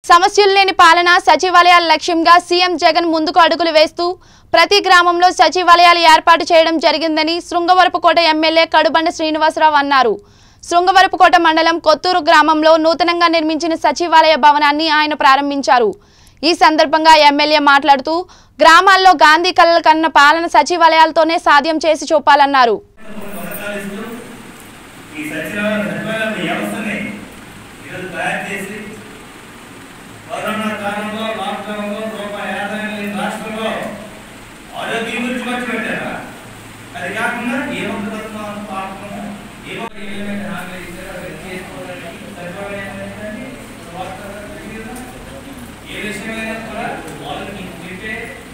సమస్యలు లేని పాలన సచివాలయాల లక్ష్యంగా సీఎం జగన్ ముందుకు అడుగులు వేస్తూ ప్రతి గ్రామంలో సచివాలయాలు ఏర్పాటు చేయడం జరిగిందని శృంగవరపుకోట ఎమ్మెల్యే కడుబండ శ్రీనివాసరావు అన్నారు శృంగవరపుకోట మండలం కొత్తూరు గ్రామంలో నూతనంగా నిర్మించిన సచివాలయ భవనాన్ని ఆయన ప్రారంభించారు ఈ సందర్భంగా ఎమ్మెల్యే మాట్లాడుతూ గ్రామాల్లో గాంధీ కలల కన్న పాలన సచివాలయాలతోనే సాధ్యం చేసి చూపాలన్నారు కొనసాగిస్తూ ఈ సచివాలయ సచివాలయ వ్యవస్థని ఈరోజు తయారు చేసి కరోనా కాలంలో లాక్డౌన్లో రూపాయి ఆదాయం లేని రాష్ట్రంలో ఆరోగ్యం గురించి ఖర్చు పెట్టారా అది కాకుండా ఏ ఒక్క తత్వం పాపకుండా ఏ ఒక్క ఏమైనా హామీలు ఇచ్చారో అవి చేసుకోవడానికి సచివాలయం అనేది వాస్తవంగా తెలియదా? ఏ విషయమైనా కూడా వాళ్ళకి చెప్పే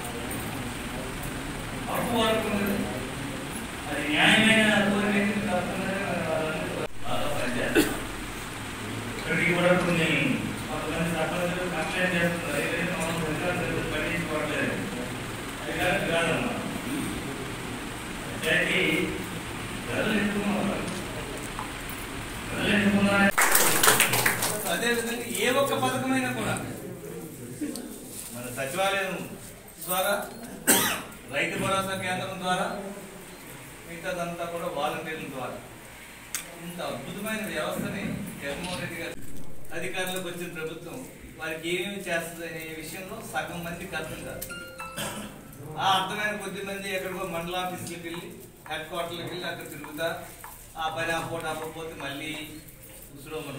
హక్కు వాళ్ళకు ఉన్నది అది న్యాయమైన కోరికలు తప్పుతున్నది మరి వాళ్ళందరూ బాగా పనిచేస్తారు. ఇక్కడికి కూడా కొన్ని కొంతమంది సర్పంచులు కంప్లైంట్ చేస్తున్నారు ఏదైతే మనం అధికారులు పట్టించుకోవట్లేదు అది కరెక్ట్ కాదమ్మా పంచాయతీ ప్రజలు ఎన్నుకున్నారు ప్రజలు ఎన్నుకున్నారు అదేవిధంగా ఏ ఒక్క పథకమైనా కూడా మన సచివాలయం ద్వారా రైతు భరోసా కేంద్రం ద్వారా మిగతాదంతా కూడా వాలంటీర్ల ద్వారా ఇంత అద్భుతమైన వ్యవస్థని జగన్మోహన్ రెడ్డి గారు అధికారంలోకి వచ్చిన ప్రభుత్వం వారికి ఏమేమి చేస్తుంది అనే విషయంలో సగం మంది అర్థం కాదు ఆ అర్థమైన కొద్ది మంది ఎక్కడికో మండల ఆఫీసులకు వెళ్ళి హెడ్ క్వార్టర్లకు వెళ్ళి అక్కడ తిరుగుతా ఆ పని ఆ పూట అవ్వకపోతే మళ్ళీ ఉసులో